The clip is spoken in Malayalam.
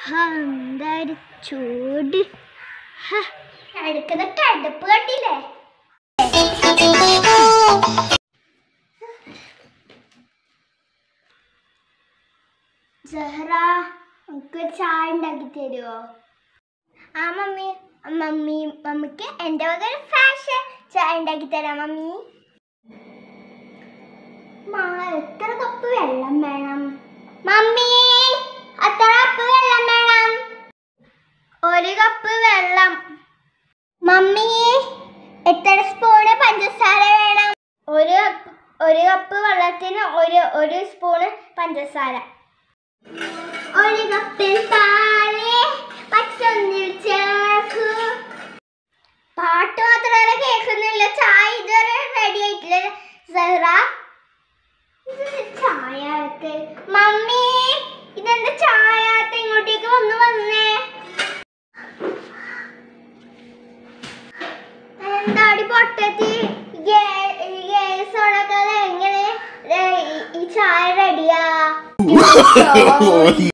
എന്തൊരു ചൂട് ഹ, അടുക്കുന്ന തടുപ്പ് കണ്ടില്ലേ സഹറ നമുക്ക് ചായ ഉണ്ടാക്കി തരുമോ ആ മമ്മി മമ്മി മമ്മിക്ക് എൻ്റെ വക ഒരു ഫാഷൻ ചായ ഉണ്ടാക്കി തരാം മമ്മി മാ എത്ര കപ്പ് വെള്ളം വേണം മമ്മി എത്ര കപ്പ് വെള്ളം വേണം ഒരു കപ്പ് വെള്ളം മമ്മി എത്ര സ്പൂണ് പഞ്ചസാര വേണം ഒരു കപ്പ് ഒരു കപ്പ് വെള്ളത്തിന് ഒരു ഒരു സ്പൂണ് പഞ്ചസാര ഒരു കപ്പിൽ പാല് പച്ചൊന്നിൽ ചേർക്കൂ പാട്ട് മാത്രമല്ല കേൾക്കുന്നില്ല ചായ ഇതുവരെ റെഡി ആയിട്ടില്ല സഹ്റ ഇതെന്താ ചായ ആക്ക്? മമ്മി ഇതെന്താ ചായ ആക്ക്? ഇങ്ങോട്ടേക്ക് വന്ന് വന്നേ എന്താടി പൊട്ടത്തി ഗ്യാസ് എങ്ങനെ ഏ, ഈ- ഈ ചായ റെഡിയാ